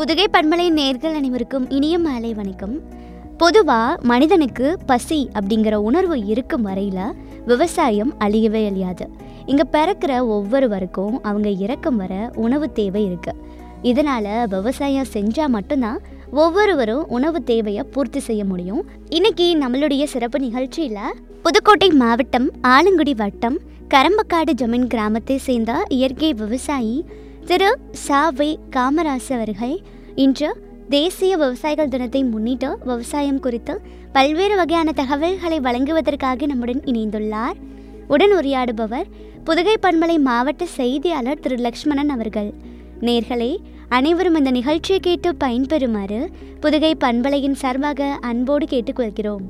புதுகை பண்பலை நேர்கள் அனைவருக்கும் இனிய மாலை வணக்கம் பொதுவாக மனிதனுக்கு பசி அப்படிங்கிற உணர்வு இருக்கும் வரையில் விவசாயம் அழியவே அழியாது இங்கே பிறக்கிற ஒவ்வொருவருக்கும் அவங்க இறக்கும் வர உணவு தேவை இருக்கு இதனால் விவசாயம் செஞ்சால் மட்டும்தான் ஒவ்வொருவரும் உணவு தேவையை பூர்த்தி செய்ய முடியும் இன்னைக்கு நம்மளுடைய சிறப்பு நிகழ்ச்சியில் புதுக்கோட்டை மாவட்டம் ஆலங்குடி வட்டம் கரம்பக்காடு ஜமீன் கிராமத்தை சேர்ந்த இயற்கை விவசாயி திரு சாவை காமராசு அவர்கள் இன்று தேசிய விவசாயிகள் தினத்தை முன்னிட்டு விவசாயம் குறித்து பல்வேறு வகையான தகவல்களை வழங்குவதற்காக நம்முடன் இணைந்துள்ளார் உடன் உரையாடுபவர் புதுகை பண்பலை மாவட்ட செய்தியாளர் திரு லக்ஷ்மணன் அவர்கள் நேர்களே அனைவரும் இந்த நிகழ்ச்சியை கேட்டு பயன்பெறுமாறு புதுகை பண்பலையின் சார்பாக அன்போடு கேட்டுக்கொள்கிறோம்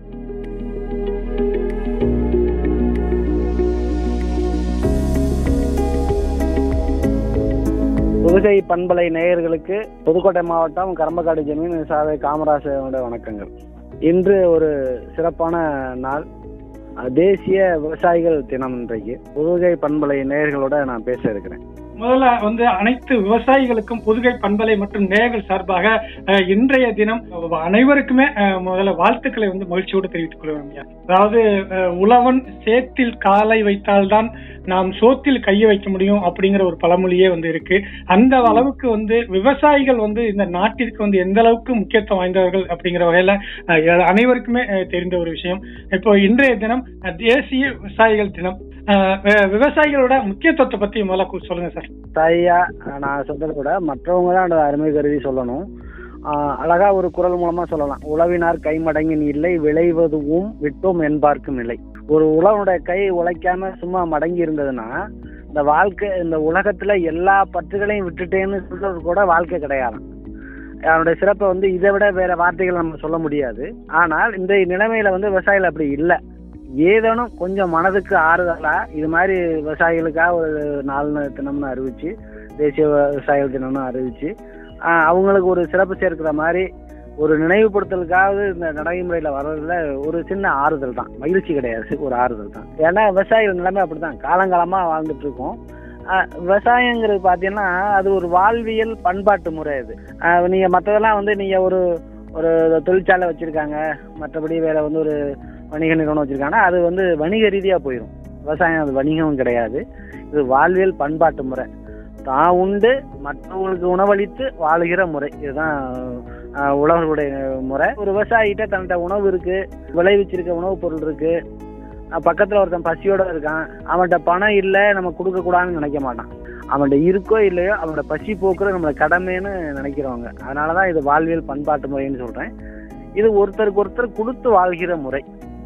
புதுகை பண்பலை நேயர்களுக்கு புதுக்கோட்டை மாவட்டம் கரம்பக்காடு ஜமீன் சாவை காமராஜரோட வணக்கங்கள் இன்று ஒரு சிறப்பான நாள் அஹ், தேசிய விவசாயிகள் தினம் இன்றைக்கு புதுகை பண்பலை நேயர்களோட நான் பேச இருக்கிறேன் முதல்ல வந்து அனைத்து விவசாயிகளுக்கும் புதுகை பண்பலை மற்றும் நேயர்கள் சார்பாக அஹ், இன்றைய தினம் அனைவருக்குமே அஹ், முதல்ல வாழ்த்துக்களை வந்து மகிழ்ச்சியோடு தெரிவித்துக் கொள்வேன் ஐயா. அதாவது அஹ், உழவன் சேத்தில் காலை வைத்தால்தான் நாம் சோத்தில் கையை வைக்க முடியும் அப்படிங்கிற ஒரு பழமொழியே வந்து இருக்கு அந்த அளவுக்கு வந்து விவசாயிகள் வந்து இந்த நாட்டிற்கு வந்து எந்த அளவுக்கு முக்கியத்துவம் வாய்ந்தவர்கள் அப்படிங்கிற வகையில அஹ், அனைவருக்குமே அஹ், தெரிந்த ஒரு விஷயம் இப்போ இன்றைய தினம் அஹ், தேசிய விவசாயிகள் தினம் அஹ், வி- விவசாயிகளோட முக்கியத்துவத்தை பத்தி முதல்ல கு- சொல்லுங்க சார் தாயா நான் சொல்றதை விட மற்றவங்க தான் அந்த அருமை கருதி சொல்லணும் அஹ், அழகா ஒரு குரல் மூலமா சொல்லலாம் உழவினார் கைமடங்கின் இல்லை விளைவதுவும் விட்டோம் என்பார்க்கும் இல்லை ஒரு உழவனுடைய கை உழைக்காம சும்மா மடங்கி இருந்ததுன்னா இந்த வாழ்க்கை இந்த உலகத்துல எல்லா பற்றுகளையும் விட்டுட்டேன்னு சொல்றது கூட வாழ்க்கை கிடையாது அவனுடைய சிறப்பை வந்து இதை விட வேற வார்த்தைகள் நம்ம சொல்ல முடியாது ஆனால் இந்த நிலைமையில வந்து விவசாயிகள் அப்படி இல்லை ஏதேனும் கொஞ்சம் மனதுக்கு ஆறுதலா இது மாதிரி விவசாயிகளுக்காக ஒரு நாலு தினம்னு அறிவிச்சு தேசிய விவசாயிகள் தினம்னு அறிவிச்சு ஆஹ் அவங்களுக்கு ஒரு சிறப்பு சேர்க்கிற மாதிரி ஒரு நினைவுபடுத்தலுக்காவது இந்த நடைமுறையில வர்றதுல ஒரு சின்ன ஆறுதல் தான் மகிழ்ச்சி கிடையாது ஒரு ஆறுதல் தான் ஏன்னா விவசாயிகள் நிலைமை அப்படிதான் காலங்காலமா வாழ்ந்துட்டு இருக்கோம் ஆஹ் விவசாயங்கிறது பார்த்தீங்கன்னா அது ஒரு வாழ்வியல் பண்பாட்டு முறை அது ஆஹ் நீங்க மற்றதெல்லாம் வந்து நீங்க ஒரு ஒரு தொழிற்சாலை வச்சிருக்காங்க மற்றபடி வேற வந்து ஒரு வணிக நிறுவனம் வச்சிருக்காங்கன்னா அது வந்து வணிக ரீதியா போயிடும் விவசாயம் அது வணிகம் கிடையாது இது வாழ்வியல் பண்பாட்டு முறை தான் உண்டு மற்றவங்களுக்கு உணவளித்து வாழுகிற முறை இதுதான் ஆஹ், உழவர்களுடைய முறை ஒரு விவசாயிகிட்ட தன்கிட்ட உணவு இருக்கு விளைவிச்சிருக்க உணவுப் பொருள் இருக்கு அஹ், பக்கத்துல ஒருத்தன் பசியோட இருக்கான் அவன்கிட்ட பணம் இல்லை நம்ம கொடுக்க கூடாதுன்னு நினைக்க மாட்டான் அவன்கிட்ட இருக்கோ இல்லையோ அவனோட பசி போக்குறது நம்மளோட கடமைன்னு நினைக்கிறவங்க அதனாலதான் இது வாழ்வியல் பண்பாட்டு முறைன்னு சொல்றேன் இது ஒருத்தருக்கு ஒருத்தர் கொடுத்து வாழ்கிற முறை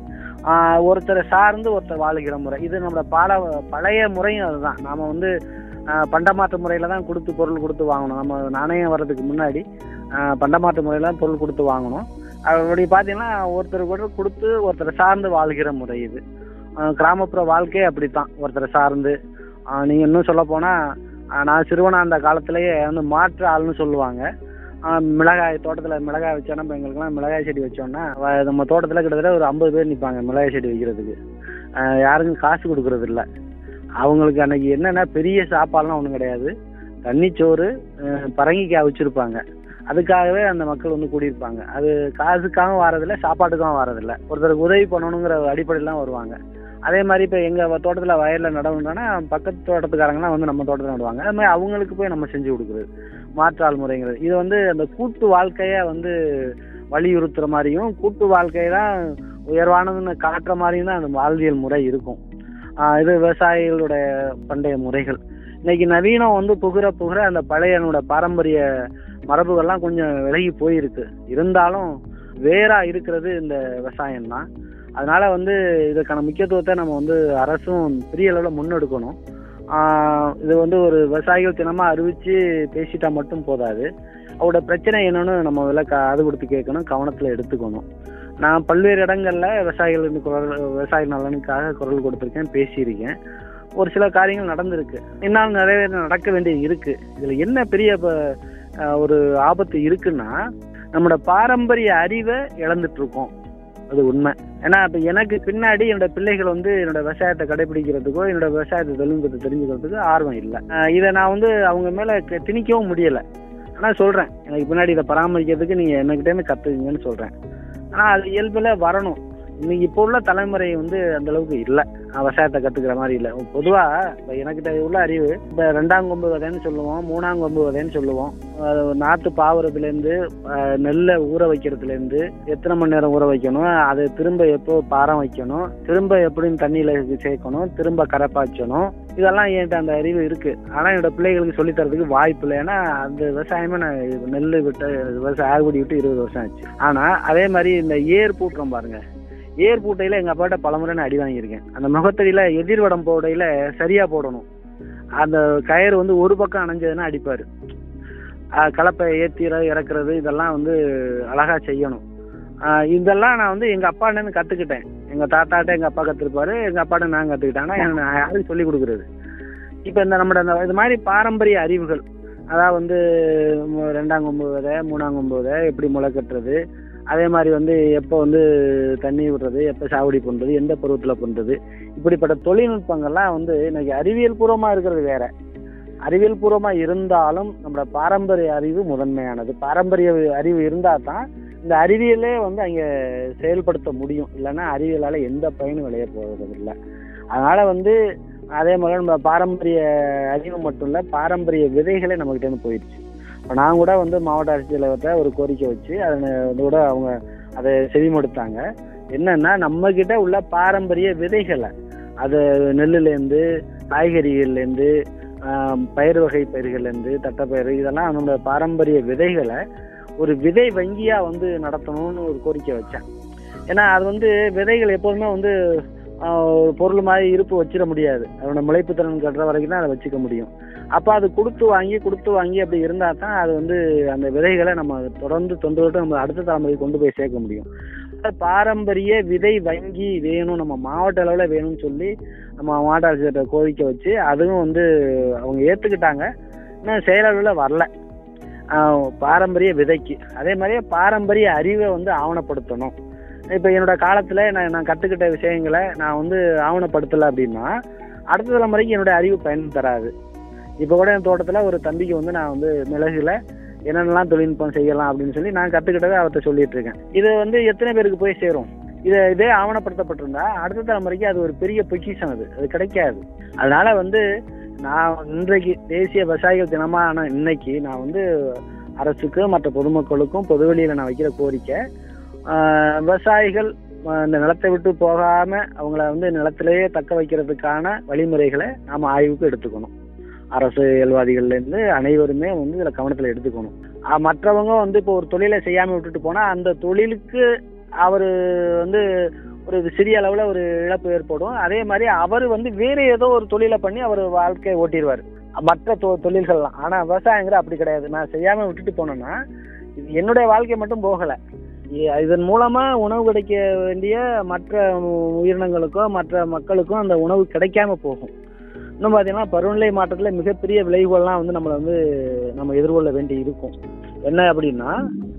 ஆஹ் ஒருத்தரை சார்ந்து ஒருத்தர் வாழ்கிற முறை இது நம்மளோட பல பழைய முறையும் அதுதான் நாம வந்து ஆஹ் பண்டமாற்று முறையில தான் கொடுத்து பொருள் கொடுத்து வாங்கணும் நம்ம நாணயம் வர்றதுக்கு முன்னாடி ஆஹ் பண்டமாற்று முறையில தான் பொருள் கொடுத்து வாங்கணும் அப்படி பார்த்தீங்கன்னா ஒருத்தருக்கு ஒருத்தர் கொடுத்து ஒருத்தரை சார்ந்து வாழ்கிற முறை இது ஆஹ் கிராமப்புற வாழ்க்கையே அப்படித்தான் ஒருத்தரை சார்ந்து ஆஹ் நீங்க இன்னும் சொல்ல போனா ஆஹ் நான் சிறுவனா அந்த காலத்திலேயே வந்து மாற்று ஆள்னு சொல்லுவாங்க ஆஹ் மிளகாய் தோட்டத்தில் மிளகாய் வச்சோன்னா இப்போ எங்களுக்குலாம் மிளகாய் செடி வச்சோன்னா வ- நம்ம தோட்டத்தில் கிட்டத்தட்ட ஒரு ஐம்பது பேர் நிற்பாங்க மிளகாய் செடி வைக்கிறதுக்கு ஆஹ் யாருக்கும் காசு கொடுக்கறது இல்ல அவங்களுக்கு அன்னைக்கு என்னன்னா பெரிய சாப்பாடுலாம் ஒன்றும் கிடையாது தண்ணிச்சோறு ஆஹ் பரங்கிக்காய் வச்சுருப்பாங்க அதுக்காகவே அந்த மக்கள் வந்து கூடியிருப்பாங்க அது காசுக்காகவும் வாரதில்ல சாப்பாட்டுக்காகவும் வாரதில்ல ஒருத்தருக்கு உதவி பண்ணணுங்கிற அடிப்படையிலாம் வருவாங்க அதே மாதிரி இப்போ எங்கள் தோட்டத்தில் வயலில் நடவுனா பக்கத்து தோட்டத்துக்காரங்கலாம் வந்து நம்ம தோட்டத்தில் நடுவாங்க அது மாதிரி அவங்களுக்கு போய் நம்ம செஞ்சு கொடுக்குறது மாற்றாள் முறைங்கிறது இது வந்து அந்த கூட்டு வாழ்க்கையை வந்து வலியுறுத்துற மாதிரியும் கூட்டு வாழ்க்கையை தான் உயர்வானதுன்னு காட்டுற மாதிரியும் தான் அந்த வாழ்வியல் முறை இருக்கும் ஆஹ் இது விவசாயிகளுடைய பண்டைய முறைகள் இன்னைக்கு நவீனம் வந்து புகுற புகுற அந்த பழையனோட பாரம்பரிய மரபுகள்லாம் கொஞ்சம் விலகி போயிருக்கு இருந்தாலும் வேறா இருக்கிறது இந்த விவசாயம் தான் அதனால வந்து இதுக்கான முக்கியத்துவத்தை நம்ம வந்து அரசும் பெரிய அளவில் முன்னெடுக்கணும் ஆஹ் இது வந்து ஒரு விவசாயிகள் தினமா அறிவிச்சு பேசிட்டா மட்டும் போதாது அவரோட பிரச்சனை என்னன்னு நம்ம இதில் காது கொடுத்து கேட்கணும் கவனத்தில் எடுத்துக்கணும் நான் பல்வேறு இடங்கள்ல விவசாயிகளுக்கு குரல் விவசாய நலனுக்காக குரல் கொடுத்துருக்கேன் பேசியிருக்கேன் ஒரு சில காரியங்கள் நடந்திருக்கு இன்னும் நிறைய நடக்க வேண்டியது இருக்கு இதுல என்ன பெரிய ப- ஆஹ் ஒரு ஆபத்து இருக்குன்னா நம்மளோட பாரம்பரிய அறிவை இழந்துட்டு இருக்கோம் அது உண்மை ஏன்னா இப்போ எனக்கு பின்னாடி என்னோட பிள்ளைகள் வந்து என்னோட விவசாயத்தை கடைபிடிக்கிறதுக்கோ என்னோட விவசாயத்தை தொழில்நுட்பத்தை தெரிஞ்சுக்கிறதுக்கு ஆர்வம் இல்லை இதை நான் வந்து அவங்க மேலே திணிக்கவும் முடியலை ஆனால் சொல்கிறேன் எனக்கு பின்னாடி இதை பராமரிக்கிறதுக்கு நீங்கள் என்னக்கிட்டேருந்து கற்றுக்குங்கன்னு சொல்கிறேன் ஆனால் அது இயல்பில் வரணும் இன்னைக்கு இப்போ உள்ள தலைமுறை வந்து அந்த அளவுக்கு இல்லை விவசாயத்தை கற்றுக்கிற மாதிரி இல்லை பொதுவாக இப்போ எனக்கிட்ட உள்ள அறிவு இப்போ ரெண்டாம் கொம்பு விதைன்னு சொல்லுவோம் மூணாம் கொம்பு விதைன்னு சொல்லுவோம் அது நாற்று பாவுறதுலேருந்து நெல்லை ஊற வைக்கிறதுலேருந்து எத்தனை மணி நேரம் ஊற வைக்கணும் அதை திரும்ப எப்போ பாரம் வைக்கணும் திரும்ப எப்படின்னு தண்ணியில் சேர்க்கணும் திரும்ப கரை பாய்ச்சணும் இதெல்லாம் என்கிட்ட அந்த அறிவு இருக்கு ஆனால் என்னோட பிள்ளைகளுக்கு சொல்லித் தரதுக்கு வாய்ப்பு இல்லை ஏன்னா அந்த விவசாயமே நான் இது நெல் விட்டு விவசாயம் ஆகுபடி விட்டு இருபது வருஷம் ஆச்சு ஆனால் அதே மாதிரி இந்த ஏர் பூட்டுறோம் பாருங்க ஏர் பூட்டையில் எங்கள் அப்பாட்ட பலமுறை நான் அடி வாங்கியிருக்கேன் அந்த முகத்தடியில் எதிர்வடம் போடையில் சரியாக போடணும் அந்த கயிறு வந்து ஒரு பக்கம் அணைஞ்சதுன்னா அடிப்பார் கலப்பை ஏற்றிற இறக்குறது இதெல்லாம் வந்து அழகாக செய்யணும் ஆஹ் இதெல்லாம் நான் வந்து எங்கள் அப்பாட்டேருந்து கற்றுக்கிட்டேன் எங்கள் தாத்தாட்ட எங்கள் அப்பா கற்றுருப்பாரு எங்கள் அப்பாட்ட நான் கற்றுக்கிட்டேன் ஆனால் எனக்கு நான் யாருக்கு சொல்லிக் கொடுக்குறது இப்போ இந்த நம்மளோட இந்த இது மாதிரி பாரம்பரிய அறிவுகள் அதாவது வந்து மு- ரெண்டாம் கொம்பு விதை மூணாம் கொம்பு விதை எப்படி முளை கட்டுறது அதே மாதிரி வந்து எப்போ வந்து தண்ணி விடுறது எப்போ சாகுடி பண்ணுறது எந்த பருவத்தில் பண்ணுறது இப்படிப்பட்ட தொழில்நுட்பங்கள்லாம் வந்து இன்னைக்கு அறிவியல் பூர்வமாக இருக்கிறது வேற அறிவியல் பூர்வமாக இருந்தாலும் நம்மளோட பாரம்பரிய அறிவு முதன்மையானது பாரம்பரிய அறிவு இருந்தால் தான் இந்த அறிவியலே வந்து அங்கே செயல்படுத்த முடியும் இல்லைன்னா அறிவியலால் எந்த பயனும் விளைய போவதில்லை அதனால வந்து அதே மாதிரி நம்ம பாரம்பரிய அறிவு மட்டும் இல்லை பாரம்பரிய விதைகளே நம்மகிட்ட இருந்து போயிடுச்சு இப்போ நான் கூட வந்து மாவட்ட ஆட்சித்தலைவர்கிட்ட ஒரு கோரிக்கை வச்சு அதை கூட அவங்க அதை செவிமடுத்தாங்க என்னன்னா நம்ம கிட்ட உள்ள பாரம்பரிய விதைகளை அது நெல்லுலேருந்து காய்கறிகள்லேருந்து ஆஹ், பயிர் வகை பயிர்கள்லேருந்து தட்டைப்பயிறு இதெல்லாம் நம்ம பாரம்பரிய விதைகளை ஒரு விதை வங்கியா வந்து நடத்தணும்னு ஒரு கோரிக்கை வச்சேன் ஏன்னா அது வந்து விதைகள் எப்போதுமே வந்து ஆஹ், ஒரு பொருள் மாதிரி இருப்பு வச்சிட முடியாது அதோட முளைப்பு திறன் கட்டுற வரைக்கும் தான் அதை வச்சுக்க முடியும் அப்போ அது கொடுத்து வாங்கி கொடுத்து வாங்கி அப்படி இருந்தால் தான் அது வந்து அந்த விதைகளை நம்ம தொடர்ந்து தொண்டு தொட்டு நம்ம அடுத்த தலைமுறைக்கு கொண்டு போய் சேர்க்க முடியும் அப்ப பாரம்பரிய விதை வங்கி வேணும் நம்ம மாவட்ட அளவில் வேணும்னு சொல்லி நம்ம மாவட்ட ஆட்சியர்கிட்ட கோரிக்கை வச்சு அதுவும் வந்து அவங்க ஏற்றுக்கிட்டாங்க இன்னும் செயலளவில் வரல ஆஹ் பாரம்பரிய விதைக்கு அதே மாதிரியே பாரம்பரிய அறிவை வந்து ஆவணப்படுத்தணும் இப்போ என்னோட காலத்தில் நான் நான் கற்றுக்கிட்ட விஷயங்களை நான் வந்து ஆவணப்படுத்தலை அப்படின்னா அடுத்த தலைமுறைக்கு என்னோட அறிவு பயன் தராது இப்போ கூட என் தோட்டத்தில் ஒரு தம்பிக்கு வந்து நான் வந்து மிளகுல என்னென்னலாம் தொழில்நுட்பம் செய்யலாம் அப்படின்னு சொல்லி நான் கற்றுக்கிட்டதை அவர்கிட்ட சொல்லிட்டு இருக்கேன் இது வந்து எத்தனை பேருக்கு போய் சேரும் இதை இதே ஆவணப்படுத்தப்பட்டிருந்தா அடுத்த தலைமுறைக்கு அது ஒரு பெரிய பொக்கிஷம் அது அது கிடைக்காது அதனால வந்து நான் இன்றைக்கு தேசிய விவசாயிகள் தினமான இன்னைக்கு நான் வந்து அரசுக்கு மற்ற பொதுமக்களுக்கும் பொதுவெளியில் நான் வைக்கிற கோரிக்கை ஆஹ் விவசாயிகள் ஆஹ் இந்த நிலத்தை விட்டு போகாம அவங்கள வந்து நிலத்திலேயே தக்க வைக்கிறதுக்கான வழிமுறைகளை நாம ஆய்வுக்கு எடுத்துக்கணும் அரசியல்வாதிகள்ல இருந்து அனைவருமே வந்து இதுல கவனத்துல எடுத்துக்கணும் ஆஹ் மற்றவங்க வந்து இப்போ ஒரு தொழிலை செய்யாம விட்டுட்டு போனா அந்த தொழிலுக்கு அவர் வந்து ஒரு சிறிய அளவுல ஒரு இழப்பு ஏற்படும் அதே மாதிரி அவர் வந்து வேற ஏதோ ஒரு தொழிலை பண்ணி அவர் வாழ்க்கையை ஓட்டிடுவார் மற்ற தொ தொழில்கள்லாம் ஆனா விவசாயங்கிற அப்படி கிடையாது நான் செய்யாம விட்டுட்டு போனேன்னா இது என்னுடைய வாழ்க்கை மட்டும் போகல இ- இதன் மூலமா உணவு கிடைக்க வேண்டிய மற்ற உயிரினங்களுக்கோ மற்ற மக்களுக்கும் அந்த உணவு கிடைக்காம போகும் இன்னும் பார்த்தீங்கன்னா பருவநிலை மாற்றத்தில் மிகப்பெரிய விளைவுகள்லாம் வந்து நம்மளை வந்து நம்ம எதிர்கொள்ள வேண்டி இருக்கும் என்ன அப்படின்னா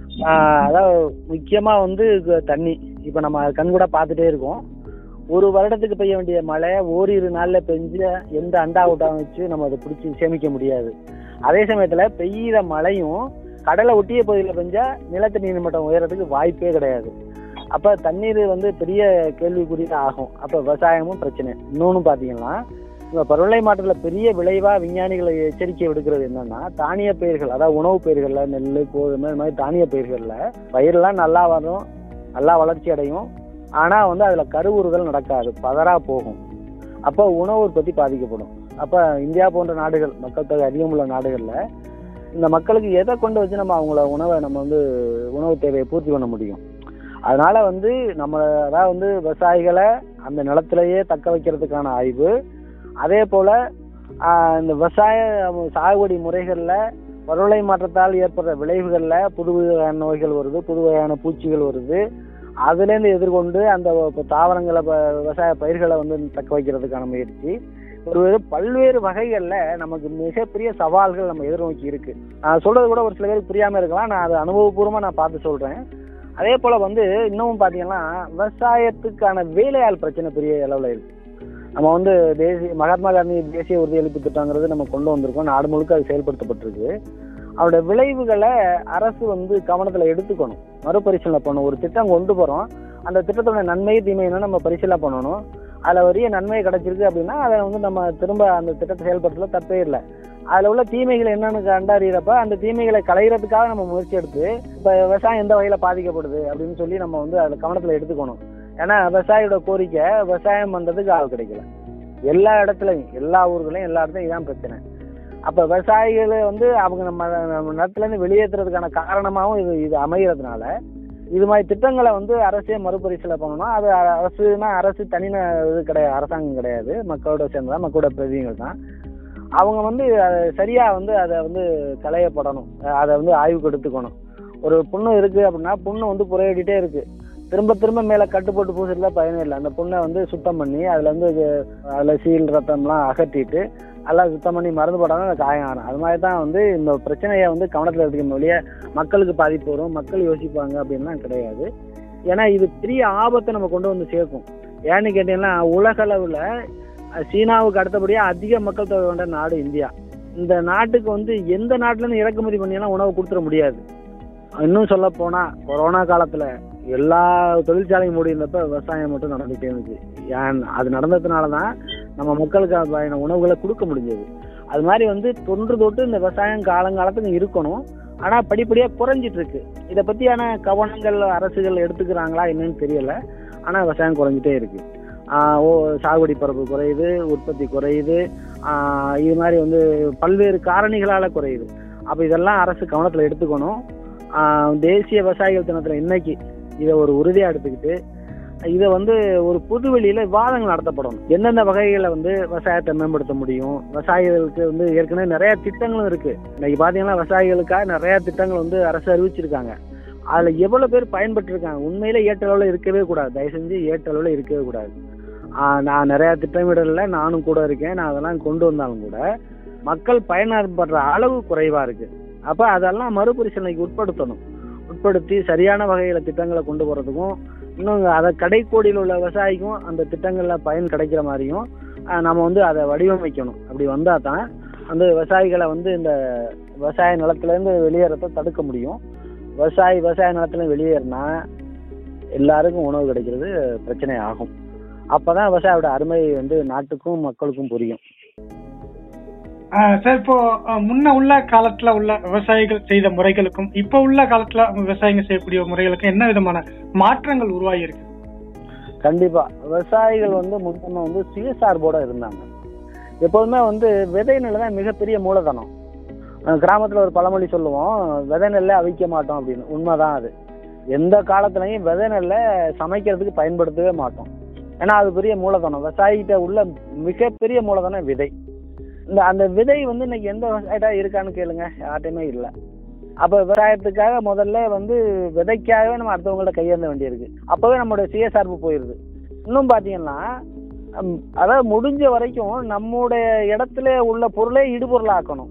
ஆஹ் அதாவது முக்கியமாக வந்து கு- தண்ணி இப்போ நம்ம கண்கூட பார்த்துட்டே இருக்கோம் ஒரு வருடத்துக்கு பெய்ய வேண்டிய மழை ஓரிரு நாளில் பெஞ்சு எந்த அண்டா ஊட்டாக வச்சு நம்ம அதை பிடிச்சி சேமிக்க முடியாது அதே சமயத்தில் பெய்யுற மழையும் கடலை ஒட்டிய பகுதியில் பெஞ்சா நிலத்தடி நீர் மட்டம் உயரத்துக்கு வாய்ப்பே கிடையாது அப்போ தண்ணீர் வந்து பெரிய கேள்விக்குறியாக ஆகும் அப்போ விவசாயமும் பிரச்சனை இன்னொன்று பார்த்தீங்கன்னா இந்த பருவநிலை மாற்றத்தில் பெரிய விளைவாக விஞ்ஞானிகளை எச்சரிக்கை விடுக்கிறது என்னன்னா தானிய பயிர்கள் அதாவது உணவு பயிர்களில் நெல் கோதுமை இது மாதிரி தானிய பயிர்களில் பயிரெல்லாம் நல்லா வரும் நல்லா வளர்ச்சி அடையும் ஆனால் வந்து அதில் கருவுறுதல் நடக்காது பதறா போகும் அப்போ உணவு உற்பத்தி பாதிக்கப்படும் அப்போ இந்தியா போன்ற நாடுகள் மக்கள் தொகை அதிகமுள்ள நாடுகளில் இந்த மக்களுக்கு எதை கொண்டு வச்சு நம்ம அவங்கள உணவை நம்ம வந்து உணவு தேவையை பூர்த்தி பண்ண முடியும் அதனால வந்து நம்ம அதாவது வந்து விவசாயிகளை அந்த நிலத்திலேயே தக்க வைக்கிறதுக்கான ஆய்வு அதே போல ஆஹ், இந்த விவசாய சாகுபடி முறைகளில் பருவநிலை மாற்றத்தால் ஏற்படுற விளைவுகளில் புது வகையான நோய்கள் வருது புது வகையான பூச்சிகள் வருது அதுலேருந்து எதிர்கொண்டு அந்த இப்ப தாவரங்களை ப- விவசாய பயிர்களை வந்து தக்க வைக்கிறதுக்கான முயற்சி ஒரு பல்வேறு வகைகளில் நமக்கு மிகப்பெரிய சவால்கள் நம்ம எதிர்நோக்கி இருக்கு நான் சொல்றது கூட ஒரு சில பேருக்கு புரியாம இருக்கலாம் நான் அதை அனுபவபூர்வமாக நான் பார்த்து சொல்றேன் அதே போல வந்து இன்னமும் பார்த்தீங்கன்னா விவசாயத்துக்கான வேலையாள் பிரச்சனை பெரிய அளவில் இருக்கு நம்ம வந்து தேசிய மகாத்மா காந்தி தேசிய உறுதியளிப்பு திட்டங்கிறது நம்ம கொண்டு வந்திருக்கோம் நாடு முழுக்க அது செயல்படுத்தப்பட்டிருக்கு அவருடைய விளைவுகளை அரசு வந்து கவனத்துல எடுத்துக்கணும் மறுபரிசீலனை பண்ணணும் ஒரு திட்டம் கொண்டு போறோம் அந்த திட்டத்தோட நன்மை தீமைன்னு நம்ம பரிசீலனை பண்ணணும் அதுல வரிய நன்மை கிடைச்சிருக்கு அப்படின்னா அதை வந்து நம்ம திரும்ப அந்த திட்டத்தை செயல்படுத்தல தப்பே இல்லை அதுல உள்ள தீமைகள் என்னன்னு கண்டறியறப்ப அந்த தீமைகளை களையிறதுக்காக நம்ம முயற்சி எடுத்து இப்ப விவசாயம் எந்த வகையில பாதிக்கப்படுது அப்படின்னு சொல்லி நம்ம வந்து அதுல கவனத்துல எடுத்துக்கணும் ஏன்னா விவசாயியோட கோரிக்கை விவசாயம் பண்றதுக்கு ஆள் கிடைக்கல எல்லா இடத்துலயும் எல்லா ஊர்களையும் எல்லா இடத்துலயும் இதான் பிரச்சனை அப்ப விவசாயிகளை வந்து அவங்க நம்ம நம்ம நிலத்துல இருந்து வெளியேற்றுறதுக்கான காரணமாகவும் இது இது அமைகிறதுனால இது மாதிரி திட்டங்களை வந்து அரசே மறுபரிசீலனை பண்ணணும் அது அரசுனா அரசு தனி இது கிடையாது அரசாங்கம் கிடையாது மக்களோட சேர்ந்ததான் மக்களோட பிரதிநிதிகள் தான் அவங்க வந்து அதை சரியா வந்து அதை வந்து களையப்படணும் அதை வந்து ஆய்வுக்கு எடுத்துக்கணும் ஒரு புண்ணு இருக்கு அப்படின்னா புண்ணு வந்து புறையடிட்டே இருக்கு திரும்ப திரும்ப மேலே கட்டு போட்டு பூசுறதுல பயனே இல்லை அந்த புண்ணை வந்து சுத்தம் பண்ணி அதில் வந்து இது அதில் சீல் ரத்தம்லாம் அகற்றிட்டு எல்லாம் சுத்தம் பண்ணி மருந்து போட்டாலும் அந்த காயம் ஆறும் அது மாதிரி தான் வந்து இந்த பிரச்சனையை வந்து கவனத்தில் எடுத்துக்கணும் ஒழிய மக்களுக்கு பாதிப்பு வரும் மக்கள் யோசிப்பாங்க அப்படின்லாம் கிடையாது ஏன்னா இது பெரிய ஆபத்தை நம்ம கொண்டு வந்து சேர்க்கும் ஏன்னு கேட்டீங்கன்னா உலக அளவில் சீனாவுக்கு அடுத்தபடியாக அதிக மக்கள் தொகை கொண்ட நாடு இந்தியா இந்த நாட்டுக்கு வந்து எந்த நாட்டிலேருந்து இறக்குமதி பண்ணியெல்லாம் உணவு கொடுத்துட முடியாது இன்னும் சொல்ல போனா கொரோனா காலத்துல எல்லா தொழிற்சாலையும் மூடி இருந்தப்ப விவசாயம் மட்டும் நடந்துட்டே இருந்துச்சு ஏன் அது நடந்ததுனால தான் நம்ம மக்களுக்கு அதுக்கான உணவுகளை கொடுக்க முடிஞ்சது அது மாதிரி வந்து தொன்று தொட்டு இந்த விவசாயம் காலங்காலத்துக்கு இருக்கணும் ஆனா படிப்படியா குறைஞ்சிட்டு இருக்கு இதை பத்தியான கவனங்கள் அரசுகள் எடுத்துக்கிறாங்களா என்னன்னு தெரியல ஆனா விவசாயம் குறைஞ்சிட்டே இருக்கு ஆஹ் ஓ சாகுபடி பரப்பு குறையுது உற்பத்தி குறையுது ஆஹ் இது மாதிரி வந்து பல்வேறு காரணிகளால குறையுது அப்ப இதெல்லாம் அரசு கவனத்துல எடுத்துக்கணும் ஆஹ் தேசிய விவசாயிகள் தினத்துல இன்னைக்கு இதை ஒரு உறுதியா எடுத்துக்கிட்டு இதை வந்து ஒரு புது வெளியில விவாதங்கள் நடத்தப்படணும் எந்தெந்த வகைகளை வந்து விவசாயத்தை மேம்படுத்த முடியும் விவசாயிகளுக்கு வந்து ஏற்கனவே நிறைய திட்டங்களும் இருக்கு இன்னைக்கு பாத்தீங்கன்னா விவசாயிகளுக்காக நிறைய திட்டங்கள் வந்து அரசு அறிவிச்சிருக்காங்க அதுல எவ்வளவு பேர் பயன்பட்டு இருக்காங்க உண்மையிலே ஏற்ற அளவுல இருக்கவே கூடாது தயவு செஞ்சு ஏற்ற அளவுல இருக்கவே கூடாது ஆஹ் நான் நிறைய திட்டமிடல நானும் கூட இருக்கேன் நான் அதெல்லாம் கொண்டு வந்தாலும் கூட மக்கள் பயன்படுற அளவு குறைவா இருக்கு அப்ப அதெல்லாம் மறுபரிசீலனைக்கு உட்படுத்தணும் உட்படுத்தி சரியான வகையில திட்டங்களை கொண்டு போறதுக்கும் இன்னும் அதை கடைக்கோடியில் உள்ள விவசாயிக்கும் அந்த திட்டங்கள்ல பயன் கிடைக்கிற மாதிரியும் ஆஹ் நம்ம வந்து அதை வடிவமைக்கணும் அப்படி வந்தா தான் அந்த விவசாயிகளை வந்து இந்த விவசாய நிலத்துல இருந்து வெளியேறத தடுக்க முடியும் விவசாயி விவசாய நிலத்துல வெளியேறினா எல்லாருக்கும் உணவு கிடைக்கிறது பிரச்சனை ஆகும் அப்பதான் விவசாயியோட அருமை வந்து நாட்டுக்கும் மக்களுக்கும் புரியும் ஆஹ் சார் இப்போ ஆஹ் முன்ன உள்ள காலத்துல உள்ள விவசாயிகள் செய்த முறைகளுக்கும் இப்ப உள்ள காலத்துல விவசாயிங்க செய்யக்கூடிய முறைகளுக்கும் என்ன விதமான மாற்றங்கள் உருவாகி இருக்கு கண்டிப்பா விவசாயிகள் வந்து முக்கியமா வந்து சுயசார்போட இருந்தாங்க எப்போதுமே வந்து விதை நெல் தான் மிகப்பெரிய மூலதனம் அஹ் கிராமத்துல ஒரு பழமொழி சொல்லுவோம் விதை நெல்லை அவிக்க மாட்டோம் அப்படின்னு உண்மைதான் அது எந்த காலத்துலயும் விதை நெல்லை சமைக்கிறதுக்கு பயன்படுத்தவே மாட்டோம் ஏன்னா அது பெரிய மூலதனம் விவசாயிகிட்ட உள்ள மிகப்பெரிய மூலதனம் விதை இந்த அந்த விதை வந்து இன்னைக்கு எந்த விவசாயிட்டா இருக்கான்னு கேளுங்க யார்ட்டையுமே இல்லை அப்ப விவசாயத்துக்காக முதல்ல வந்து விதைக்காகவே நம்ம அடுத்தவங்கள்ட்ட கையேந்த வேண்டியிருக்கு அப்பவே நம்மளுடைய சுயசார்பு போயிருது இன்னும் பாத்தீங்கன்னா ஹம், அதாவது முடிஞ்ச வரைக்கும் நம்முடைய இடத்துல உள்ள பொருளே இடுபொருளா ஆக்கணும்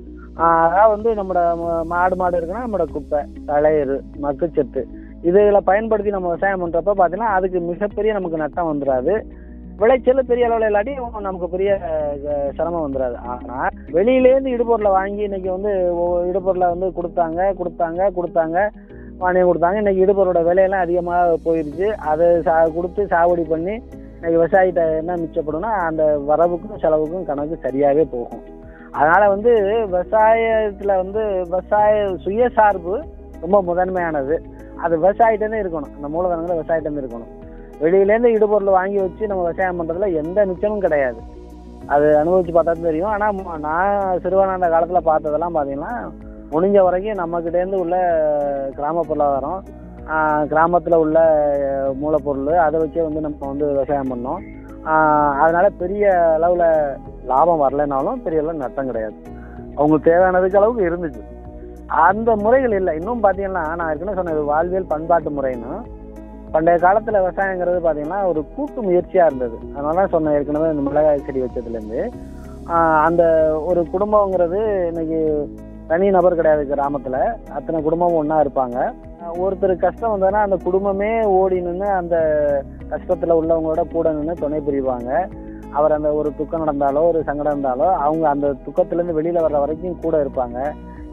ஆஹ் அதாவது வந்து நம்மளோட ம- மாடு மாடு இருக்குன்னா நம்மளோட குப்பை தழையறு மக்குச்சத்து இதுகளை பயன்படுத்தி நம்ம விவசாயம் பண்றப்ப பாத்தீங்கன்னா அதுக்கு மிகப்பெரிய நமக்கு நட்டம் வந்துடாது விளைச்சல் பெரிய அளவில் இல்லாட்டி நமக்கு பெரிய அஹ், சிரமம் வந்துடாது ஆனா வெளியிலேருந்து இடுபொருளை வாங்கி இன்னைக்கு வந்து ஒ- இடுபொருளை வந்து கொடுத்தாங்க கொடுத்தாங்க கொடுத்தாங்க மானியம் கொடுத்தாங்க இன்னைக்கு இடுபொருளோட விலையெல்லாம் அதிகமாக போயிருச்சு அதை சா கொடுத்து சாகுபடி பண்ணி இன்னைக்கு விவசாயிகிட்ட என்ன மிச்சப்படும்னா அந்த வரவுக்கும் செலவுக்கும் கணக்கு சரியாகவே போகும் அதனால வந்து விவசாயத்துல வந்து விவசாய சுயசார்பு ரொம்ப முதன்மையானது அது விவசாயிட்டே இருக்கணும் அந்த மூலதனங்கள் விவசாயிட்டே இருக்கணும் வெளியிலேருந்து இடுபொருள் வாங்கி வச்சு நம்ம விவசாயம் பண்றதுல எந்த மிச்சமும் கிடையாது அது அனுபவிச்சு பார்த்தா தான் தெரியும் ஆனா ம- நான் சிறுவனாண்ட காலத்துல பார்த்ததெல்லாம் பாத்தீங்கன்னா முடிஞ்ச வரைக்கும் நம்ம கிட்ட இருந்து உள்ள கிராம பொருளாதாரம் ஆஹ் கிராமத்துல உள்ள அஹ், மூலப்பொருள் அதை வச்சே வந்து நம்ம வந்து விவசாயம் பண்ணோம் ஆஹ் அதனால பெரிய அளவுல லாபம் வரலைனாலும் பெரிய அளவு நட்டம் கிடையாது அவங்களுக்கு தேவையானதுக்கு அளவுக்கு இருந்துச்சு அந்த முறைகள் இல்லை இன்னும் பார்த்தீங்கன்னா நான் ஏற்கனவே சொன்னது வாழ்வியல் பண்பாட்டு முறைன்னு பண்டைய காலத்துல விவசாயங்கிறது பார்த்தீங்கன்னா ஒரு கூட்டு முயற்சியா இருந்தது அதனால தான் சொன்னேன் ஏற்கனவே இந்த மிளகாய் செடி வச்சதுலேருந்து அந்த ஒரு குடும்பங்கிறது இன்னைக்கு தனி நபர் கிடையாது கிராமத்துல அத்தனை குடும்பமும் ஒண்ணா இருப்பாங்க ஆஹ் ஒருத்தர் கஷ்டம் வந்ததுன்னா அந்த குடும்பமே ஓடி நின்று அந்த கஷ்டத்துல உள்ளவங்களோட கூட நின்று துணை புரிவாங்க அவர் அந்த ஒரு துக்கம் நடந்தாலோ ஒரு சங்கடம் இருந்தாலோ அவங்க அந்த துக்கத்துல இருந்து வெளியில வர்ற வரைக்கும் கூட இருப்பாங்க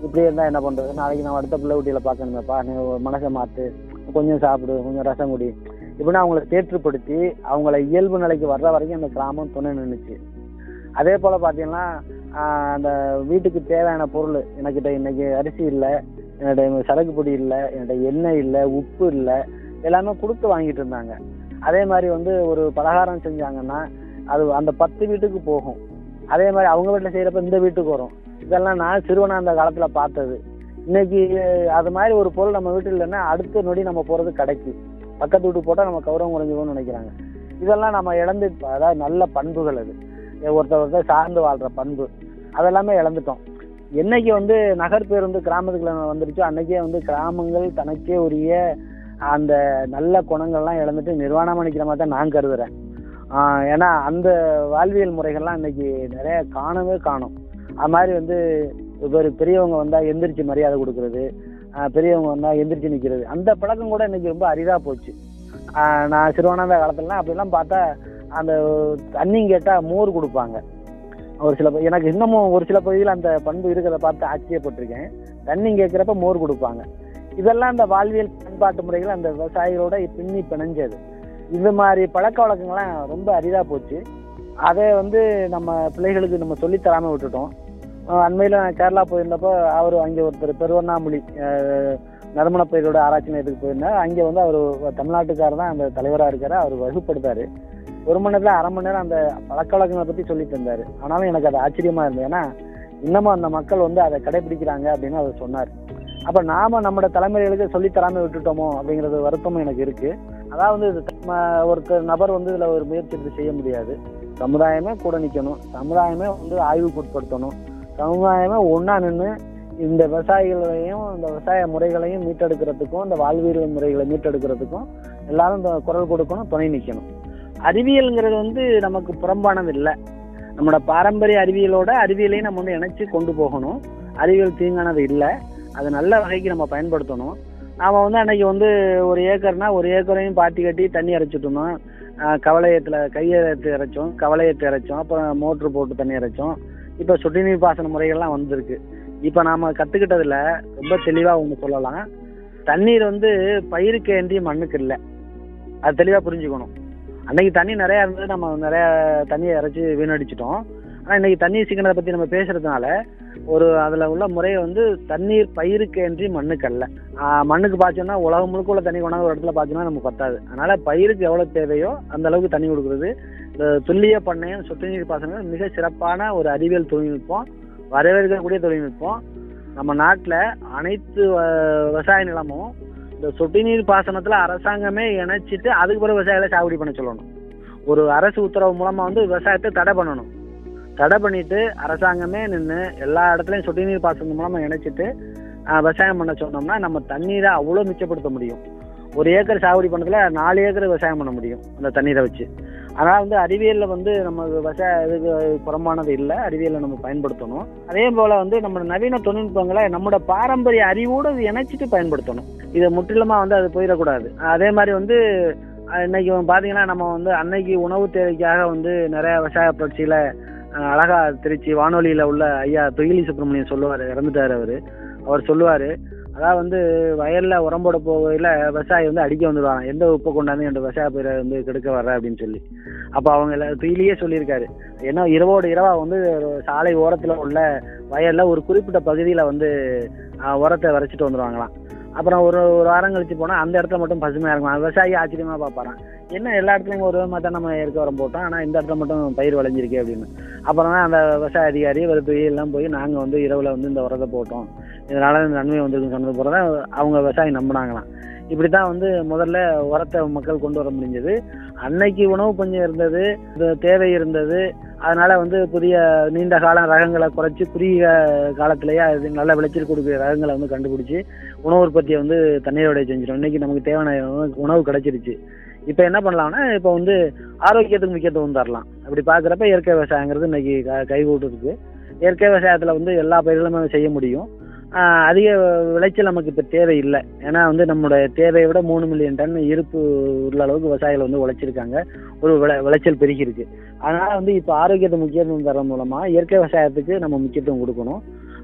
இப்படி இருந்தால் என்ன பண்ணுறது நாளைக்கு நான் அடுத்த பிள்ளை குட்டியில் பார்க்கணுமேப்பா நீ மனசை மாற்று கொஞ்சம் சாப்பிடு கொஞ்சம் ரசம் குடி இப்படின்னு அவங்கள தேற்றுப்படுத்தி அவங்கள இயல்பு நிலைக்கு வர்ற வரைக்கும் அந்த கிராமம் துணை நின்றுச்சு அதே போல் பார்த்தீங்கன்னா ஆஹ் அந்த வீட்டுக்கு தேவையான பொருள் எனக்கிட்ட இன்னைக்கு அரிசி இல்லை என்னோட சரக்கு பொடி இல்லை என்னோட எண்ணெய் இல்லை உப்பு இல்லை எல்லாமே கொடுத்து வாங்கிட்டு இருந்தாங்க அதே மாதிரி வந்து ஒரு பலகாரம் செஞ்சாங்கன்னா அது அந்த பத்து வீட்டுக்கு போகும் அதே மாதிரி அவங்க வீட்டில் செய்கிறப்ப இந்த வீட்டுக்கு வரும் இதெல்லாம் நான் சிறுவனா அந்த காலத்தில் பார்த்தது இன்னைக்கு அது மாதிரி ஒரு பொருள் நம்ம வீட்டில் இல்லைன்னா அடுத்த நொடி நம்ம போகிறது கடைக்கு பக்கத்து வீட்டுக்கு போட்டால் நம்ம கௌரவம் குறைஞ்சிக்கும்னு நினைக்கிறாங்க இதெல்லாம் நம்ம இழந்து அதாவது நல்ல பண்புகள் அது ஒருத்தர் ஒருத்தர் சார்ந்து வாழ்கிற பண்பு அதெல்லாமே இழந்துட்டோம் என்னைக்கு வந்து நகர் பேருந்து கிராமத்துக்குள்ள வந்துருச்சோ அன்னைக்கே வந்து கிராமங்கள் தனக்கே உரிய அந்த நல்ல குணங்கள்லாம் இழந்துட்டு நிர்வாணம் அணிக்கிற மாதிரி தான் நான் கருதுறேன் ஆஹ் ஏன்னா அந்த வாழ்வியல் முறைகள்லாம் இன்னைக்கு நிறைய காணவே காணும் அது மாதிரி வந்து ஒரு பெரியவங்க வந்தா எந்திரிச்சு மரியாதை கொடுக்கறது ஆஹ் பெரியவங்க வந்தா எந்திரிச்சு நிக்கிறது அந்த பழக்கம் கூட இன்னைக்கு ரொம்ப அரிதா போச்சு ஆஹ் நான் சிறுவனாந்த காலத்துலலாம் அப்படிலாம் பார்த்தா அந்த தண்ணி கேட்டா மோர் கொடுப்பாங்க ஒரு சில ப- எனக்கு இன்னமும் ஒரு சில பகுதியில் அந்த பண்பு இருக்கிறத பார்த்து ஆச்சரியப்பட்டிருக்கேன் தண்ணி கேட்குறப்ப மோர் கொடுப்பாங்க இதெல்லாம் அந்த வாழ்வியல் பண்பாட்டு முறைகள் அந்த விவசாயிகளோட பின்னி பிணைஞ்சது இது மாதிரி பழக்க வழக்கங்கள்லாம் ரொம்ப அரிதா போச்சு அதை வந்து நம்ம பிள்ளைகளுக்கு நம்ம சொல்லித் தராம விட்டுட்டோம் அஹ் அண்மையில நான் கேரளா போயிருந்தப்போ அவர் அங்கே ஒருத்தர் பெருவண்ணாமொழி அஹ், நறுமண பயிரோட ஆராய்ச்சி நிலையத்துக்கு போயிருந்தார் அங்கே வந்து அவர் தமிழ்நாட்டுக்காரர் தான் அந்த தலைவராக இருக்காரு அவர் வகுப்படுத்தாரு ஒரு மணி நேரத்தில் அரை மணி நேரம் அந்த பழக்க வழக்கங்களை பற்றி சொல்லி தந்தார் ஆனாலும் எனக்கு அது ஆச்சரியமா இருந்தது ஏன்னா இன்னமும் அந்த மக்கள் வந்து அதை கடைபிடிக்கிறாங்க அப்படின்னு அவர் சொன்னார் அப்போ நாம நம்மளோட தலைமுறைகளுக்கு சொல்லித் தராம விட்டுட்டோமோ அப்படிங்கிறது வருத்தமும் எனக்கு இருக்கு அதாவது இது நம்ம ஒருத்தர் நபர் வந்து இதில் ஒரு முயற்சி எடுத்து செய்ய முடியாது சமுதாயமே கூட நிற்கணும் சமுதாயமே வந்து ஆய்வுக்கு உட்படுத்தணும் சமுதாயமே ஒன்றா நின்று இந்த விவசாயிகளையும் இந்த விவசாய முறைகளையும் மீட்டெடுக்கிறதுக்கும் இந்த வாழ்வியல் முறைகளை மீட்டெடுக்கிறதுக்கும் எல்லாரும் இந்த குரல் கொடுக்கணும் துணை நிற்கணும் அறிவியல்ங்கிறது வந்து நமக்கு புறம்பானது இல்லை நம்மளோட பாரம்பரிய அறிவியலோட அறிவியலையும் நம்ம வந்து இணைச்சு கொண்டு போகணும் அறிவியல் தீங்கானது இல்லை அது நல்ல வகைக்கு நம்ம பயன்படுத்தணும் நாம வந்து அன்னைக்கு வந்து ஒரு ஏக்கர்னா ஒரு ஏக்கரையும் பாத்தி கட்டி தண்ணி இறைச்சிட்டு இருந்தோம் ஆஹ் கவளையத்தில் கையெழுத்து இறைச்சோம் கவளையத்தை இறைச்சோம் அப்புறம் மோட்ரு போட்டு தண்ணி இறைச்சோம் இப்போ சொட்டு நீர் பாசன முறைகள்லாம் வந்திருக்கு இப்போ நாம கற்றுக்கிட்டதுல ரொம்ப தெளிவாக ஒன்று சொல்லலாம் தண்ணீர் வந்து பயிருக்கு ஏந்தி மண்ணுக்கு இல்லை அது தெளிவாக புரிஞ்சுக்கணும் அன்னைக்கு தண்ணி நிறையா இருந்தது நம்ம நிறைய தண்ணியை இறைச்சி வீணடிச்சிட்டோம் ஆனால் இன்னைக்கு தண்ணீர் சிக்கனத்தை பற்றி நம்ம பேசுறதுனால ஒரு அதில் உள்ள முறையை வந்து தண்ணீர் பயிருக்கு ஏன்றி மண்ணுக்கு அல்ல ஆஹ் மண்ணுக்கு பாய்ச்சோம்னா உலகம் முழுக்க உள்ள தண்ணி கொண்டாந்து ஒரு இடத்துல பாய்ச்சோம்னா நமக்கு பத்தாது அதனால பயிருக்கு எவ்வளோ தேவையோ அந்த அளவுக்கு தண்ணி கொடுக்குறது இந்த துல்லிய பண்ணையம் சொட்டு நீர் பாசனம் மிக சிறப்பான ஒரு அறிவியல் தொழில்நுட்பம் வரவேற்கக்கூடிய தொழில்நுட்பம் நம்ம நாட்டில் அனைத்து அஹ், விவசாய நிலமும் இந்த சொட்டு நீர் பாசனத்தில் அரசாங்கமே இணைச்சிட்டு அதுக்கு பிறகு விவசாயிகளை சாகுபடி பண்ண சொல்லணும் ஒரு அரசு உத்தரவு மூலமாக வந்து விவசாயத்தை தடை பண்ணணும் தடை பண்ணிட்டு அரசாங்கமே நின்று எல்லா இடத்துலையும் சொட்டு நீர் பாசனம் மூலமாக இணைச்சிட்டு ஆஹ், விவசாயம் பண்ண சொன்னோம்னா நம்ம தண்ணீரை அவ்வளோ மிச்சப்படுத்த முடியும் ஒரு ஏக்கர் சாகுபடி பண்ணதுல நாலு ஏக்கர் விவசாயம் பண்ண முடியும் அந்த தண்ணீரை வச்சு அதனால் வந்து அறிவியலில் வந்து நம்ம விவசாய இதுக்கு புறம்பானது இல்லை அறிவியலை நம்ம பயன்படுத்தணும் அதே போல் வந்து நம்ம நவீன தொழில்நுட்பங்களை நம்மளோட பாரம்பரிய அறிவோடு இது இணைச்சிட்டு பயன்படுத்தணும் இதை முற்றிலுமாக வந்து அது போயிடக்கூடாது அதே மாதிரி வந்து அஹ், இன்னைக்கு பார்த்தீங்கன்னா நம்ம வந்து அன்னைக்கு உணவு தேவைக்காக வந்து நிறைய விவசாய புரட்சியில் அஹ், அழகா திருச்சி வானொலியில் உள்ள ஐயா தொகிலி சுப்பிரமணியன் சொல்லுவார் இறந்துட்டார் அவர் அவர் சொல்லுவார் அதாவது வந்து வயல்ல உரம் போட போகையில் விவசாயி வந்து அடிக்க வந்துடுவாங்க எந்த உப்பை கொண்டாந்து என் விவசாய பயிரை வந்து கெடுக்க வர்ற அப்படின்னு சொல்லி அப்போ அவங்க எல்லா- துயிலியே சொல்லியிருக்காரு ஏன்னா இரவோடு இரவா வந்து ஒரு சாலை ஓரத்தில் உள்ள வயல்ல ஒரு குறிப்பிட்ட பகுதியில் வந்து ஆஹ், உரத்தை விரைச்சிட்டு வந்துடுவாங்களாம் அப்புறம் ஒரு ஒரு வாரம் கழிச்சு போனால் அந்த இடத்துல மட்டும் பசுமையாக இருக்கும் விவசாயி ஆச்சரியமாக பார்ப்பாராம் என்ன எல்லா இடத்துலையும் ஒரு விதமாக தான் நம்ம இயற்கை உரம் போட்டோம் ஆனால் இந்த இடத்துல மட்டும் பயிர் விளைஞ்சிருக்கு அப்படின்னு அப்புறம் தான் அந்த விவசாய அதிகாரி ஒரு எல்லாம் போய் நாங்கள் வந்து இரவில் வந்து இந்த உரத்தை போட்டோம் இதனால இந்த நன்மை வந்திருக்குன்னு சொன்னது போல தான் அவங்க விவசாயி நம்பினாங்களாம் இப்படி தான் வந்து முதல்ல உரத்தை மக்கள் கொண்டு வர முடிஞ்சது அன்னைக்கு உணவு பஞ்சம் இருந்தது இது தேவை இருந்தது அதனால வந்து புதிய நீண்ட கால ரகங்களை குறைச்சி குறுகிய காலத்திலேயே அது நல்ல விளைச்சல் கொடுக்குற ரகங்களை வந்து கண்டுபிடிச்சி உணவு உற்பத்தியை வந்து தண்ணீரோட செஞ்சிடும் இன்னைக்கு நமக்கு தேவையான உணவு- உணவு கிடைச்சிருச்சு இப்போ என்ன பண்ணலாம்னா இப்போ வந்து ஆரோக்கியத்துக்கு முக்கியத்துவம் தரலாம் அப்படி பார்க்குறப்ப இயற்கை விவசாயங்கிறது இன்னைக்கு க- கைகூட்டு இருக்கு இயற்கை விவசாயத்தில் வந்து எல்லா பயிர்களுமே செய்ய முடியும் ஆஹ் அதிக விளைச்சல் நமக்கு இப்போ தேவை இல்லை ஏன்னா வந்து நம்மளுடைய தேவையை விட மூணு மில்லியன் டன் இருப்பு உள்ள அளவுக்கு விவசாயிகள் வந்து உழைச்சிருக்காங்க ஒரு விளை விளைச்சல் பெருகி இருக்கு அதனால வந்து இப்போ ஆரோக்கியத்தை முக்கியத்துவம் தர மூலமா இயற்கை விவசாயத்துக்கு நம்ம முக்கியத்துவம் கொடுக்கணும்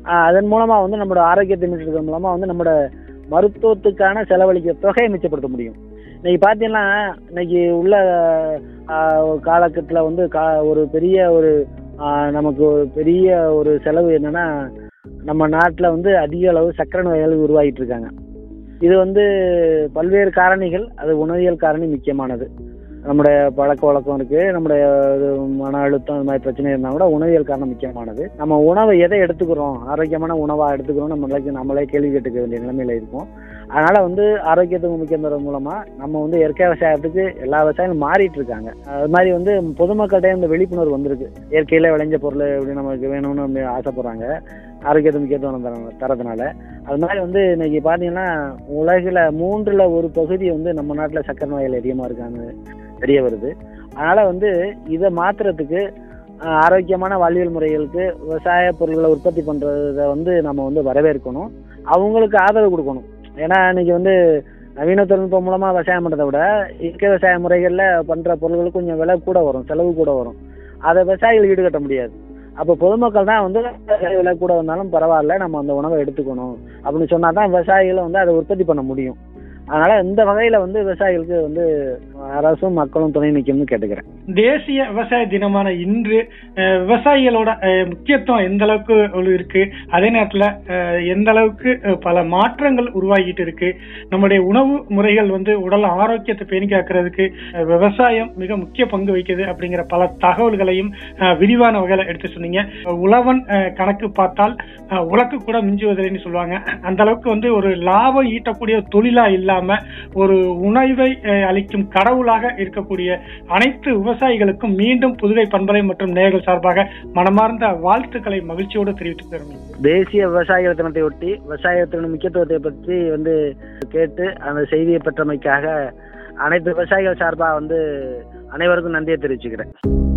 ஆஹ் அதன் மூலமா வந்து நம்மளோட ஆரோக்கியத்தை மீட்டெடுக்கிறது மூலமா வந்து நம்மளோட மருத்துவத்துக்கான செலவழிக்க தொகையை மிச்சப்படுத்த முடியும் இன்னைக்கு பார்த்தீங்கன்னா இன்னைக்கு உள்ள காலகட்டத்தில் வந்து கா ஒரு பெரிய ஒரு ஆஹ் நமக்கு ஒரு பெரிய ஒரு செலவு என்னன்னா நம்ம நாட்டில் வந்து அதிக அளவு சக்கரை நோயாளிகள் உருவாகிட்டு இருக்காங்க இது வந்து பல்வேறு காரணிகள் அது உணவியல் காரணி முக்கியமானது நம்முடைய பழக்க வழக்கம் இருக்கு நம்முடைய இது மன அழுத்தம் இந்த மாதிரி பிரச்சனை இருந்தால் கூட உணவியல் காரணம் முக்கியமானது நம்ம உணவை எதை எடுத்துக்கிறோம் ஆரோக்கியமான உணவா எடுத்துக்கிறோம் நம்மளுக்கு நம்மளே கேள்வி கேட்டுக்க வேண்டிய நிலைமையில இருக்கும் அதனால வந்து ஆரோக்கியத்துக்கு முக்கியம் தர மூலமா நம்ம வந்து இயற்கை விவசாயத்துக்கு எல்லா விவசாயிகளும் மாறிட்டு இருக்காங்க அது மாதிரி வந்து பொதுமக்கள்கிட்ட இந்த விழிப்புணர்வு வந்திருக்கு இயற்கையில விளைஞ்ச பொருள் எப்படி நமக்கு வேணும்னு வந்து ஆசைப்படுறாங்க ஆரோக்கியத்துக்கு முக்கியத்துவம் தர- தரதுனால அது மாதிரி வந்து இன்னைக்கு பார்த்தீங்கன்னா உலகில் மூன்றில் ஒரு பகுதி வந்து நம்ம நாட்டில் சக்கரை நோயாளி அதிகமாக இருக்காங்க தெரிய வருது அதனால வந்து இதை மாத்துறதுக்கு ஆஹ், ஆரோக்கியமான வாழ்வியல் முறைகளுக்கு விவசாய பொருட்களை உற்பத்தி பண்றத வந்து நம்ம வந்து வரவேற்கணும் அவங்களுக்கு ஆதரவு கொடுக்கணும் ஏன்னா இன்னைக்கு வந்து நவீன தொழில்நுட்பம் மூலமா விவசாயம் பண்றதை விட இயற்கை விவசாய முறைகள்ல பண்ற பொருட்களுக்கு கொஞ்சம் விலை கூட வரும் செலவு கூட வரும் அதை விவசாயிகள் ஈடுகட்ட முடியாது அப்போ பொதுமக்கள் தான் வந்து விலை கூட வந்தாலும் பரவாயில்ல நம்ம அந்த உணவை எடுத்துக்கணும் அப்படின்னு சொன்னா தான் விவசாயிகளும் வந்து அதை உற்பத்தி பண்ண முடியும் அதனால இந்த வகையில வந்து விவசாயிகளுக்கு வந்து அரசும் மக்களும் துணை நிற்கும்னு கேட்டுக்கிறேன் தேசிய விவசாய தினமான இன்று அஹ், விவசாயிகளோட அஹ், முக்கியத்துவம் எந்த அளவுக்கு இருக்கு அதே நேரத்துல அஹ், எந்த அளவுக்கு அஹ், பல மாற்றங்கள் உருவாகிட்டு இருக்கு நம்முடைய உணவு முறைகள் வந்து உடல் ஆரோக்கியத்தை பேணி காக்கிறதுக்கு அஹ், விவசாயம் மிக முக்கிய பங்கு வகிக்குது அப்படிங்கிற பல தகவல்களையும் அஹ், விரிவான வகையில எடுத்து சொன்னீங்க உழவன் அஹ், கணக்கு பார்த்தால் அஹ், உலக்கு கூட மிஞ்சுவதில்லைன்னு சொல்லுவாங்க அந்த அளவுக்கு வந்து ஒரு லாபம் ஈட்டக்கூடிய தொழிலா இல்லாம ஒரு உணவை அஹ், அளிக்கும் கடவுளாக இருக்கக்கூடிய அனைத்து விவசாயிகளுக்கும் மீண்டும் புதுகை பண்பலை மற்றும் நேயர்கள் சார்பாக மனமார்ந்த வாழ்த்துக்களை மகிழ்ச்சியோடு தெரிவித்துக் கொள்கிறேன் தேசிய விவசாயிகள் தினத்தை ஒட்டி விவசாயத்தின் முக்கியத்துவத்தை பற்றி வந்து கேட்டு அந்த செய்தியை பெற்றமைக்காக அனைத்து விவசாயிகள் சார்பாக வந்து அனைவருக்கும் நன்றியை தெரிவிச்சுக்கிறேன்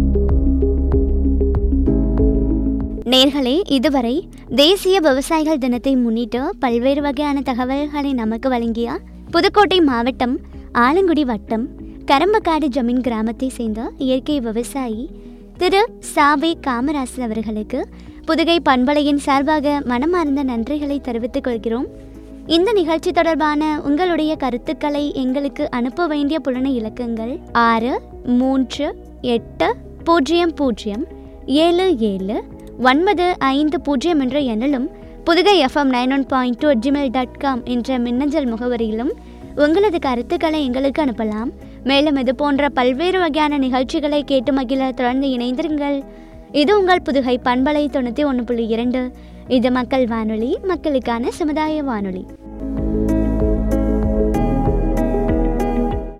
நேர்களே இதுவரை தேசிய விவசாயிகள் தினத்தை முன்னிட்டு பல்வேறு வகையான தகவல்களை நமக்கு வழங்கிய புதுக்கோட்டை மாவட்டம் ஆலங்குடி வட்டம் கரம்பக்காடு ஜமீன் கிராமத்தை சேர்ந்த இயற்கை விவசாயி திரு சாவே காமராசு அவர்களுக்கு புதுகை பண்பலையின் சார்பாக மனமார்ந்த நன்றிகளை தெரிவித்துக் கொள்கிறோம் இந்த நிகழ்ச்சி தொடர்பான உங்களுடைய கருத்துக்களை எங்களுக்கு அனுப்ப வேண்டிய புலன இலக்கங்கள் ஆறு மூன்று எட்டு பூஜ்ஜியம் பூஜ்ஜியம் ஏழு ஏழு ஒன்பது ஐந்து பூஜ்ஜியம் என்ற எண்ணிலும் Pudukai FM nine one point two Gmail dot com என்ற மின்னஞ்சல் முகவரியிலும் உங்களது கருத்துக்களை எங்களுக்கு அனுப்பலாம் மேலும் இது போன்ற பல்வேறு வகையான நிகழ்ச்சிகளை கேட்டு மகிழ தொடர்ந்து இணைந்திருங்கள் இது உங்கள் புதுகை பண்பலை தொண்ணூற்றி ஒன்று புள்ளி இரண்டு இது மக்கள் வானொலி மக்களுக்கான சமுதாய வானொலி